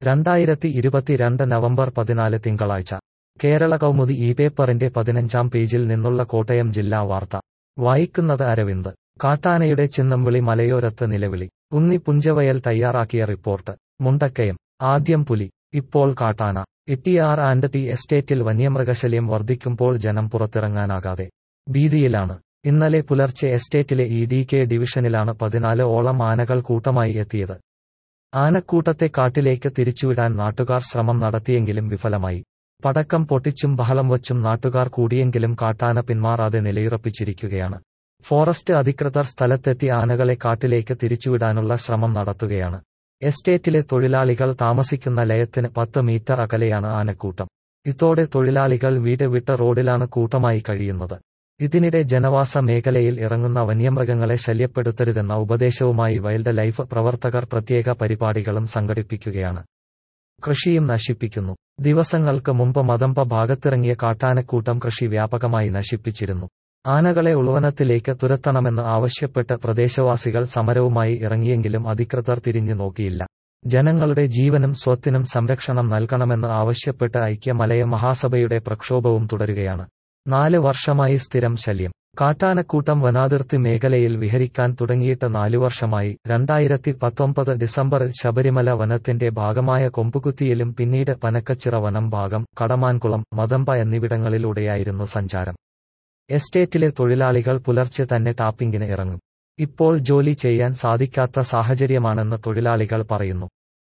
രണ്ടായിരത്തി ഇരുപത്തിരണ്ട് നവംബർ പതിനാല് തിങ്കളാഴ്ച കേരള കൗമുദി ഈ പേപ്പറിന്റെ പതിനഞ്ചാം പേജിൽ നിന്നുള്ള കോട്ടയം ജില്ലാ വാർത്ത വായിക്കുന്നത് അരവിന്ദ് കാട്ടാനയുടെ ചിന്നംവിളി മലയോരത്ത് നിലവിളി ഉണ്ണി പുഞ്ചവയൽ തയ്യാറാക്കിയ റിപ്പോർട്ട് മുണ്ടക്കയം ആദ്യം പുലി ഇപ്പോൾ കാട്ടാന ഇട്ടിയാർ ആൻഡ് ടി എസ്റ്റേറ്റിൽ വന്യമൃഗശല്യം വർദ്ധിക്കുമ്പോൾ ജനം പുറത്തിറങ്ങാനാകാതെ ഭീതിയിലാണ് ഇന്നലെ പുലർച്ചെ എസ്റ്റേറ്റിലെ ഇ ഡി കെ ഡിവിഷനിലാണ് പതിനാല് ഓളം ആനകൾ കൂട്ടമായി എത്തിയത് ആനക്കൂട്ടത്തെ കാട്ടിലേക്ക് തിരിച്ചുവിടാൻ നാട്ടുകാർ ശ്രമം നടത്തിയെങ്കിലും വിഫലമായി പടക്കം പൊട്ടിച്ചും ബഹളം വച്ചും നാട്ടുകാർ കൂടിയെങ്കിലും കാട്ടാന പിന്മാറാതെ നിലയുറപ്പിച്ചിരിക്കുകയാണ് ഫോറസ്റ്റ് അധികൃതർ സ്ഥലത്തെത്തി ആനകളെ കാട്ടിലേക്ക് തിരിച്ചുവിടാനുള്ള ശ്രമം നടത്തുകയാണ് എസ്റ്റേറ്റിലെ തൊഴിലാളികൾ താമസിക്കുന്ന ലയത്തിന് പത്ത് മീറ്റർ അകലെയാണ് ആനക്കൂട്ടം ഇതോടെ തൊഴിലാളികൾ വീട് വിട്ട റോഡിലാണ് കൂട്ടമായി കഴിയുന്നത് ഇതിനിടെ ജനവാസ മേഖലയിൽ ഇറങ്ങുന്ന വന്യമൃഗങ്ങളെ ശല്യപ്പെടുത്തരുതെന്ന ഉപദേശവുമായി വൈൽഡ് ലൈഫ് പ്രവർത്തകർ പ്രത്യേക പരിപാടികളും സംഘടിപ്പിക്കുകയാണ് കൃഷിയും നശിപ്പിക്കുന്നു ദിവസങ്ങൾക്ക് മുമ്പ് മദമ്പ ഭാഗത്തിറങ്ങിയ കാട്ടാനക്കൂട്ടം കൃഷി വ്യാപകമായി നശിപ്പിച്ചിരുന്നു ആനകളെ ഉൾവനത്തിലേക്ക് തുരത്തണമെന്ന് ആവശ്യപ്പെട്ട് പ്രദേശവാസികൾ സമരവുമായി ഇറങ്ങിയെങ്കിലും അധികൃതർ തിരിഞ്ഞു നോക്കിയില്ല ജനങ്ങളുടെ ജീവനും സ്വത്തിനും സംരക്ഷണം നൽകണമെന്ന് ആവശ്യപ്പെട്ട് ഐക്യമലയ മഹാസഭയുടെ പ്രക്ഷോഭവും തുടരുകയാണ് നാല് വർഷമായി സ്ഥിരം ശല്യം കാട്ടാനക്കൂട്ടം വനാതിർത്തി മേഖലയിൽ വിഹരിക്കാൻ തുടങ്ങിയിട്ട് നാലു വർഷമായി രണ്ടായിരത്തി പത്തൊമ്പത് ഡിസംബറിൽ ശബരിമല വനത്തിന്റെ ഭാഗമായ കൊമ്പുകുത്തിയിലും പിന്നീട് പനക്കച്ചിറ വനം ഭാഗം കടമാൻകുളം മദമ്പ എന്നിവിടങ്ങളിലൂടെയായിരുന്നു സഞ്ചാരം എസ്റ്റേറ്റിലെ തൊഴിലാളികൾ പുലർച്ചെ തന്നെ ടാപ്പിംഗിന് ഇറങ്ങും ഇപ്പോൾ ജോലി ചെയ്യാൻ സാധിക്കാത്ത സാഹചര്യമാണെന്ന് തൊഴിലാളികൾ പറയുന്നു